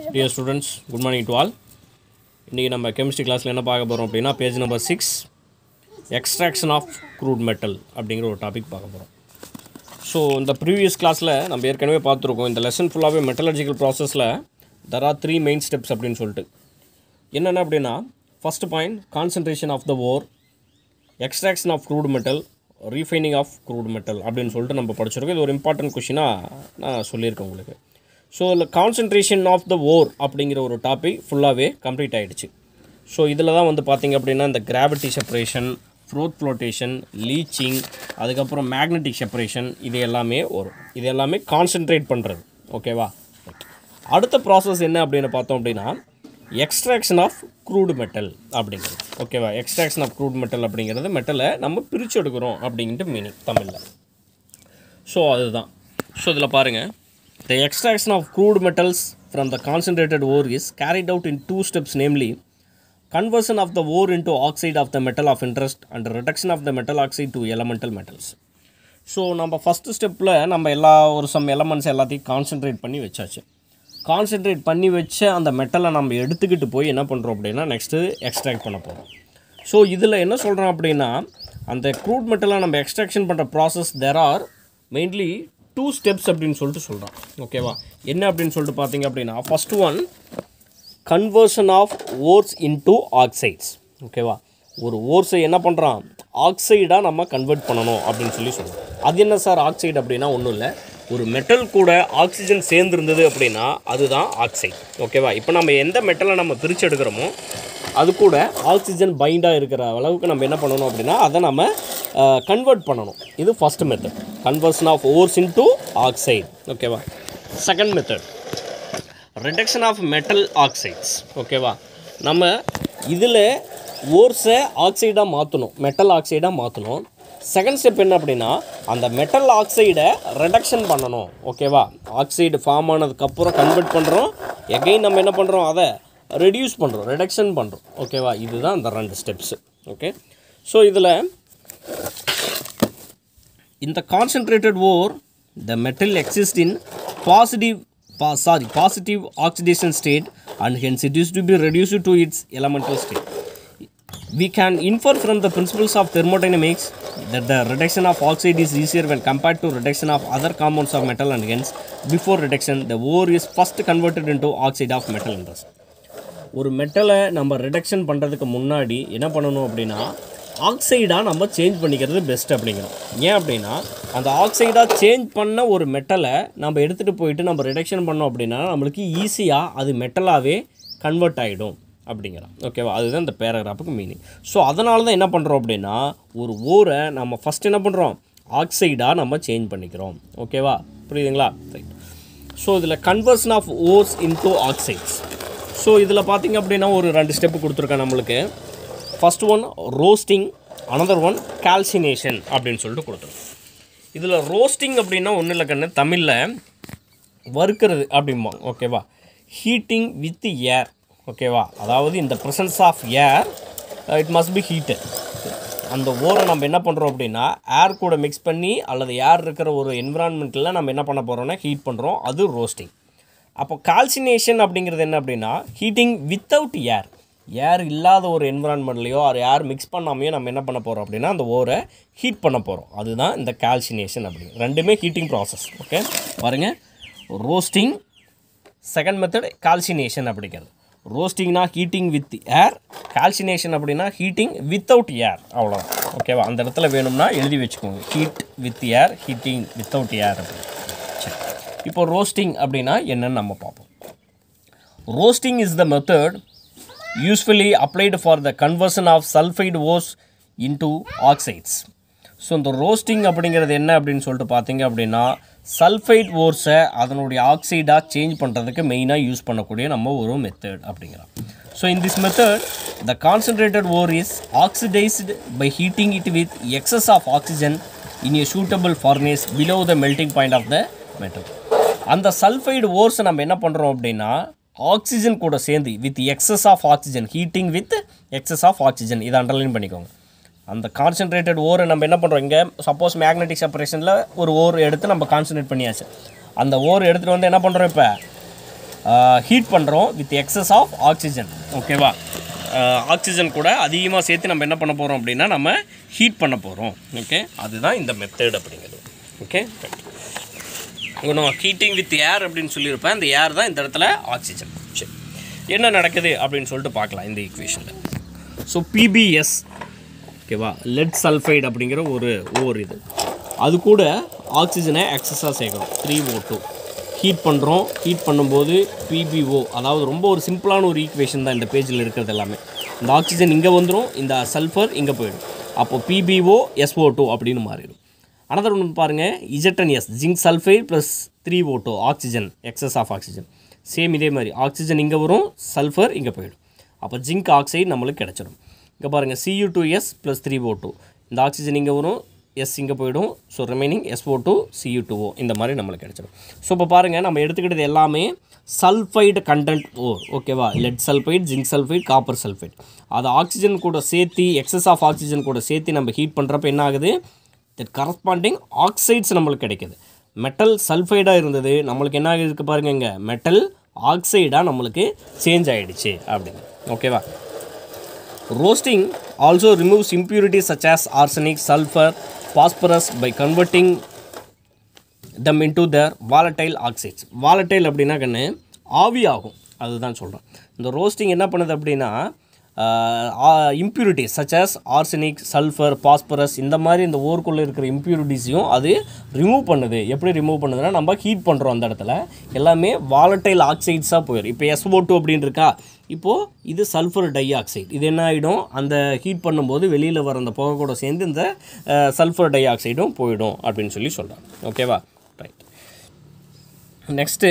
Dear students good morning to all இன்றைக்கி நம்ம chemistry கிளாஸில் என்ன பார்க்க போகிறோம் அப்படின்னா page number six extraction of crude metal அப்படிங்கிற ஒரு டாபிக் பார்க்க போகிறோம் ஸோ இந்த ப்ரீவியஸ் கிளாஸில் நம்ம ஏற்கனவே பார்த்துருக்கோம் இந்த லெசன் ஃபுல்லாகவே மெட்டலர்ஜிக்கல் ப்ராசஸில் there are three main steps அப்படின்னு சொல்லிட்டு என்னென்ன அப்படின்னா first point concentration of the ore extraction of crude metal refining of crude metal அப்படின்னு சொல்லிட்டு நம்ம படிச்சிருக்கோம் இது ஒரு இம்பார்ட்டன்ட் கொஷினாக நான் சொல்லியிருக்கேன் உங்களுக்கு ஸோ இதில் கான்சன்ட்ரேஷன் ஆஃப் த ஓர் அப்படிங்கிற ஒரு டாபிக் ஃபுல்லாகவே கம்ப்ளீட் ஆகிடுச்சு ஸோ இதில் தான் வந்து பார்த்திங்க அப்படின்னா இந்த gravity separation froth flotation leaching அதுக்கப்புறம் மேக்னெட்டிக் செப்பரேஷன் இது எல்லாமே வரும் இது எல்லாமே கான்சென்ட்ரேட் பண்ணுறது ஓகேவா அடுத்த ப்ராசஸ் என்ன அப்படின்னு பார்த்தோம் அப்படின்னா எக்ஸ்ட்ராக்ஷன் ஆஃப் க்ரூடு மெட்டல் அப்படிங்கிறது ஓகேவா எக்ஸ்ட்ராக்ஷன் ஆஃப் க்ரூட் மெட்டல் அப்படிங்கிறது மெட்டலை நம்ம பிரித்து எடுக்கிறோம் அப்படின்ட்டு மீனிங் தமிழில் ஸோ அதுதான் ஸோ இதில் பாருங்கள் the extraction of crude metals from the concentrated ore is carried out in two steps namely conversion of the ore into oxide of the metal of interest and reduction of the metal oxide to elemental metals so நம்ம first ஸ்டெப்பில் நம்ம எல்லா ஒரு some elements எல்லாத்தையும் concentrate பண்ணி வச்சாச்சு concentrate பண்ணி வச்ச அந்த மெட்டலை நம்ம எடுத்துக்கிட்டு போய் என்ன பண்ணுறோம் அப்படின்னா நெக்ஸ்ட்டு எக்ஸ்ட்ராக்ட் பண்ண போகிறோம் ஸோ இதில் என்ன சொல்கிறோம் அப்படின்னா அந்த க்ரூட் மெட்டலை நம்ம எக்ஸ்ட்ராக்ஷன் பண்ணுற process there are mainly two steps அப்படின்னு சொல்லிட்டு சொல்கிறோம் ஓகேவா என்ன அப்படின்னு சொல்லிட்டு பார்த்தீங்க அப்படின்னா first one conversion of ores into oxides ஓகேவா ஒரு ஓர்ஸை என்ன பண்ணுறான் ஆக்சைடாக நம்ம கன்வெர்ட் பண்ணணும் அப்படின்னு சொல்லி சொல்லுவோம் அது என்ன சார் ஆக்சைடு அப்படின்னா ஒன்றும் இல்லை ஒரு மெட்டல் கூட ஆக்சிஜன் சேர்ந்துருந்தது அப்படின்னா அதுதான் ஆக்சைடு ஓகேவா இப்போ நம்ம எந்த மெட்டலை நம்ம பிரித்து எடுக்கிறோமோ அது கூட ஆக்சிஜன் பைண்டாக இருக்கிற அளவுக்கு நம்ம என்ன பண்ணணும் அப்படின்னா அதை நம்ம கன்வெர்ட் பண்ணணும் இது first method conversion of ores into oxide ஓகேவா second method reduction of metal oxides ஓகேவா நம்ம இதில் ஓர்ஸை ஆக்சைடாக மாற்றணும் மெட்டல் ஆக்சைடாக மாற்றணும் செகண்ட் ஸ்டெப் என்ன அப்படின்னா அந்த மெட்டல் ஆக்சைடை ரிடக்ஷன் பண்ணணும் ஓகேவா ஆக்சைடு ஃபார்ம் ஆனதுக்கப்புறம் கன்வெர்ட் பண்ணுறோம் எகைன் நம்ம என்ன பண்ணுறோம் அதை ரெடியூஸ் பண்ணுறோம் ரிடக்ஷன் பண்ணுறோம் ஓகேவா இதுதான் அந்த ரெண்டு ஸ்டெப்ஸு ஓகே ஸோ இதில் இந்த concentrated ore the metal exist in positive pa- sorry positive oxidation state and hence it is to be reduced to its elemental state we can infer from the principles of thermodynamics that the reduction of oxide is easier when compared to reduction of other compounds of metal and hence before reduction the ore is first converted into oxide of metal in rust ஒரு மெட்டலை நம்ம reduction பண்ணுறதுக்கு முன்னாடி என்ன பண்ணணும் அப்படின்னா ஆக்சைடாக நம்ம change பண்ணிக்கிறது best அப்படிங்கிறோம் ஏன் அப்படின்னா அந்த ஆக்சைடாக சேஞ்ச் பண்ண ஒரு மெட்டலை நம்ம எடுத்துகிட்டு போயிட்டு நம்ம ரிடக்ஷன் பண்ணோம் அப்படின்னா நம்மளுக்கு ஈஸியாக அது மெட்டலாகவே கன்வெர்ட் ஆகிடும் அப்படிங்கிறோம் ஓகேவா அதுதான் இந்த பேராகிராஃபுக்கு மீனிங் ஸோ அதனால தான் என்ன பண்ணுறோம் அப்படின்னா ஒரு ஓரை நம்ம ஃபஸ்ட் என்ன பண்ணுறோம் ஆக்சைடாக நம்ம சேஞ்ச் பண்ணிக்கிறோம் ஓகேவா புரியுதுங்களா ரைட் ஸோ இதில் conversion of ores into oxides so இதில் பார்த்தீங்க அப்படின்னா ஒரு ரெண்டு ஸ்டெப்பு கொடுத்துருக்கேன் நம்மளுக்கு first one roasting another one calcination அப்படின்னு சொல்லிட்டு கொடுத்துருக்கோம் இதில் ரோஸ்டிங் அப்படின்னா ஒன்றும் இல்லை கண்ணு தமிழில் வறுக்கிறது அப்படிம்பாங்க ஓகேவா ஹீட்டிங் வித் ஏர் ஓகேவா அதாவது இந்த presence of air it must be heated அந்த ஓரை நம்ம என்ன பண்ணுறோம் அப்படின்னா ஏர் கூட மிக்ஸ் பண்ணி அல்லது ஏர் இருக்கிற ஒரு என்விரான்மெண்ட்டில் நம்ம என்ன பண்ண போகிறோம்னா ஹீட் பண்ணுறோம் அது ரோஸ்டிங் அப்போ கால்சினேஷன் அப்படிங்கிறது என்ன அப்படின்னா ஹீட்டிங் வித்தவுட் ஏர் ஏர் இல்லாத ஒரு என்விரான்மெண்ட்லையோ ஒரு ஏர் மிக்ஸ் பண்ணாமையோ நம்ம என்ன பண்ண போகிறோம் அப்படின்னா அந்த ஓரை ஹீட் பண்ண போகிறோம் அதுதான் இந்த கால்சினேஷன் அப்படிங்க ரெண்டுமே ஹீட்டிங் ப்ராசஸ் ஓகே பாருங்கள் ரோஸ்டிங் செகண்ட் மெத்தட் கால்சினேஷன் அப்படிங்கிறது ரோஸ்டிங்னா ஹீட்டிங் வித் ஏர் கால்சினேஷன் அப்படின்னா ஹீட்டிங் வித்தவுட் ஏர் அவ்வளோதான் ஓகேவா அந்த இடத்துல வேணும்னா எழுதி வச்சுக்கோங்க heat with air heating without air அப்படின்னு சரி இப்போ ரோஸ்டிங் அப்படின்னா என்னன்னு நம்ம பார்ப்போம் roasting is the method usefully applied for the conversion of sulphide ores into oxides so இந்த ரோஸ்டிங் அப்படிங்கிறது என்ன அப்படின்னு சொல்லிட்டு பார்த்தீங்க அப்படின்னா சல்ஃபைட் ஓர்ஸை அதனுடைய ஆக்சைடாக சேஞ்ச் பண்ணுறதுக்கு மெயினாக யூஸ் பண்ணக்கூடிய நம்ம ஒரு மெத்தட் அப்படிங்கிறோம் so in this method the concentrated ore is oxidised by heating it with excess of oxygen in a suitable furnace below the melting point of the metal அந்த sulphide ஓர்ஸை நம்ம என்ன பண்ணுறோம் அப்படின்னா ஆக்சிஜன் கூட சேர்ந்து with excess of oxygen heating with excess of oxygen இதை underline பண்ணிக்கோங்க அந்த கான்சென்ட்ரேட்டட் ஓரை நம்ம என்ன பண்ணுறோம் இங்கே சப்போஸ் மேக்னெட்டிக் செப்பரேஷனில் ஒரு ஓர் எடுத்து நம்ம கான்சன்ட்ரேட் பண்ணியாச்சு அந்த ஓர் எடுத்துகிட்டு வந்து என்ன பண்ணுறோம் இப்போ ஹீட் பண்ணுறோம் வித் எக்ஸஸ் ஆஃப் ஆக்சிஜன் ஓகேவா ஆக்சிஜன் கூட அதிகமாக சேர்த்து நம்ம என்ன பண்ண போகிறோம் அப்படின்னா நம்ம ஹீட் பண்ண போகிறோம் ஓகே அதுதான் இந்த மெத்தட் அப்படிங்கிறது ஓகே இன்னும் ஹீட்டிங் வித் ஏர் அப்படின்னு சொல்லியிருப்பேன் இந்த ஏர் தான் இந்த இடத்துல ஆக்சிஜன் சரி என்ன நடக்குது அப்படின்னு சொல்லிட்டு பார்க்கலாம் இந்த ஈக்குவேஷனில் ஸோ பிபிஎஸ் ஓகேவா லெட் சல்ஃபைடு அப்படிங்கிற ஒரு ஓர் இது அது கூட ஆக்சிஜனை எக்ஸஸாக சேர்க்குறோம் த்ரீ ஓ டூ ஹீட் பண்ணுறோம் ஹீட் பண்ணும்போது பிபிஓ அதாவது ரொம்ப ஒரு சிம்பிளான ஒரு ஈக்குவேஷன் தான் இந்த பேஜில் இருக்கிறது எல்லாமே இந்த ஆக்சிஜன் இங்கே வந்துடும் இந்த சல்ஃபர் இங்கே போயிடும் அப்போது பிபிஓ எஸ்ஓ டூ அப்படின்னு மாறிடும் அனதர் ஒன்று பாருங்கள் இஜெட்டன்எஸ் zinc sulphide plus three O two oxygen excess of oxygen same இதே மாதிரி ஆக்சிஜன் இங்கே வரும் சல்ஃபர் இங்கே போயிடும் அப்போ ஜிங்க் ஆக்சைடு நம்மளுக்கு கிடச்சிடும் இங்கே பாருங்கள் Cu two S plus three O two இந்த ஆக்சிஜன் இங்கே வரும் எஸ் இங்கே போயிடும் so remaining SO two Cu two O இந்த மாதிரி நம்மளுக்கு கிடச்சிடும் ஸோ இப்போ பாருங்கள் நம்ம எடுத்துக்கிட்டது எல்லாமே சல்ஃபைடு கண்டென்ட் ஓர் ஓகேவா lead sulphide zinc sulphide copper sulphide அது ஆக்சிஜன் கூட சேர்த்து எக்ஸஸ் ஆஃப் ஆக்சிஜன் கூட சேர்த்து நம்ம ஹீட் பண்ணுறப்ப என்ன ஆகுது தட் கரஸ்பாண்டிங் ஆக்சைட்ஸ் நம்மளுக்கு கிடைக்குது மெட்டல் சல்ஃபைடாக இருந்தது நம்மளுக்கு என்ன ஆகிருக்கு பாருங்க இங்கே மெட்டல் ஆக்சைடாக நம்மளுக்கு சேஞ்ச் ஆகிடுச்சு அப்படின்னு ஓகேவா roasting also removes impurities such as arsenic sulfur phosphorus by converting them into their volatile oxides volatile அப்படின்னா கண்ணு ஆவியாகும் அதுதான் சொல்கிறேன் இந்த ரோஸ்டிங் என்ன பண்ணுது அப்படின்னா impurities such as arsenic sulphur phosphorus இந்த மாதிரி இந்த ஓருக்குள்ளே இருக்கிற இம்ப்யூரிட்டிஸையும் அது ரிமூவ் பண்ணுது எப்படி ரிமூவ் பண்ணுதுன்னா நம்ம ஹீட் பண்ணுறோம் அந்த இடத்துல எல்லாமே வாலட்டைல் ஆக்சைட்ஸாக போயிடும் இப்போ எஸ்ஓ டூ அப்படின்னு இருக்கா இப்போது இது சல்ஃபர் டை ஆக்சைடு இது என்ன ஆகிடும் அந்த ஹீட் பண்ணும்போது வெளியில் வர அந்த புகை கூட சேர்ந்து இந்த சல்ஃபர் டை ஆக்சைடும் போயிடும் அப்படின்னு சொல்லி சொல்கிறேன் ஓகேவா right next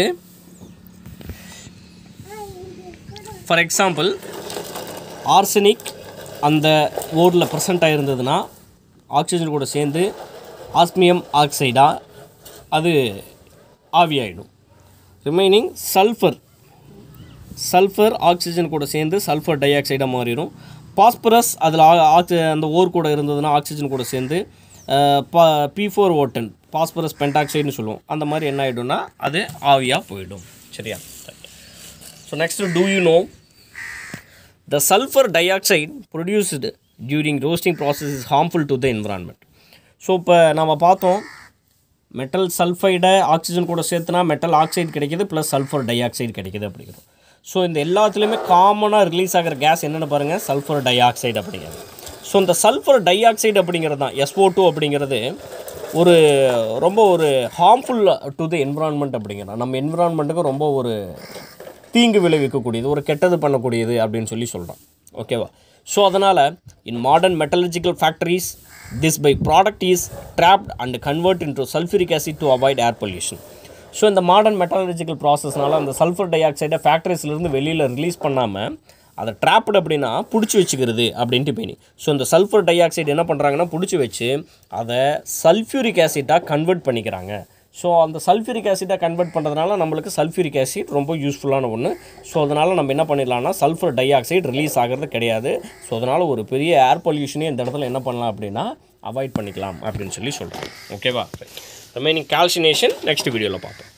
for example arsenic அந்த ஓரில் ப்ரெசண்ட் ஆகிருந்ததுன்னா ஆக்சிஜன் கூட சேர்ந்து ஆஸ்மியம் ஆக்சைடாக அது ஆவியாயிடும் ரிமைனிங் சல்ஃபர் சல்ஃபர் ஆக்சிஜன் கூட சேர்ந்து சல்ஃபர் டை ஆக்சைடாக மாறிடும் பாஸ்பரஸ் அதில் ஆக்சி அந்த ஓர் கூட இருந்ததுன்னா ஆக்சிஜன் கூட சேர்ந்து பி ஃபோர் ஓட்டன் பாஸ்பரஸ் பென்டாக்சைடுன்னு சொல்லுவோம் அந்த மாதிரி என்ன ஆகிடும்னா அது ஆவியாக போயிடும் சரியா so next do you know The sulfur dioxide produced during roasting process is harmful to the environment. ஸோ இப்போ நம்ம பார்த்தோம் மெட்டல் சல்ஃபைடை ஆக்சிஜன் கூட சேர்த்துனா மெட்டல் ஆக்சைடு கிடைக்கிது ப்ளஸ் சல்ஃபர் டை ஆக்சைடு கிடைக்கிது அப்படிங்கிறது ஸோ இந்த எல்லாத்துலேயுமே காமனாக ரிலீஸ் ஆகிற கேஸ் என்னென்னு பாருங்கள் சல்ஃபர் டை ஆக்சைடு அப்படிங்கிறது ஸோ இந்த சல்ஃபர் டை ஆக்சைடு அப்படிங்கிறது தான் எஸ்ஓ டூ அப்படிங்கிறது ஒரு ரொம்ப ஒரு ஹார்ம்ஃபுல் டு தி என்விரான்மெண்ட் அப்படிங்கிறது நம்ம என்விரான்மெண்ட்டுக்கு ரொம்ப ஒரு தீங்கு விளைவிக்கக்கூடியது ஒரு கெட்டது பண்ணக்கூடியது அப்படின்னு சொல்லி சொல்கிறோம் ஓகேவா ஸோ அதனால் in modern metallurgical factories this byproduct is trapped and convert into sulfuric acid to avoid air pollution so இந்த மாடர்ன் மெட்டலர்ஜிக்கல் ப்ராசஸ்னால அந்த சல்ஃபர் டை ஆக்சைடை ஃபேக்ட்ரிஸ்லேருந்து வெளியில் ரிலீஸ் பண்ணாமல் அதை ட்ராப்டு அப்படின்னா பிடிச்சி வச்சுக்கிறது அப்படின்ட்டு மீனிங் ஸோ இந்த சல்ஃபர் டை ஆக்சைடு என்ன பண்ணுறாங்கன்னா பிடிச்சி வச்சு அதை சல்ஃபியூரிக் ஆசிட்டாக கன்வெர்ட் பண்ணிக்கிறாங்க ஸோ அந்த சல்ஃபியூரிக் ஆசிட்டை கன்வெர்ட் பண்ணுறதுனால நம்மளுக்கு சல்ஃபியூரிக் ஆசிட் ரொம்ப யூஸ்ஃபுல்லான ஒன்று ஸோ அதனால் நம்ம என்ன பண்ணிடலாம்னா சல்ஃபர் டை ஆக்சைடு ரிலீஸ் ஆகிறது கிடையாது ஸோ அதனால் ஒரு பெரிய ஏர் பொல்யூஷனே இந்த இடத்துல என்ன பண்ணலாம் அப்படின்னா அவாய்ட் பண்ணிக்கலாம் அப்படின்னு சொல்லி சொல்கிறோம் ஓகேவா ரிமைனிங் கால்சினேஷன் நெக்ஸ்ட் வீடியோவில் பார்ப்போம்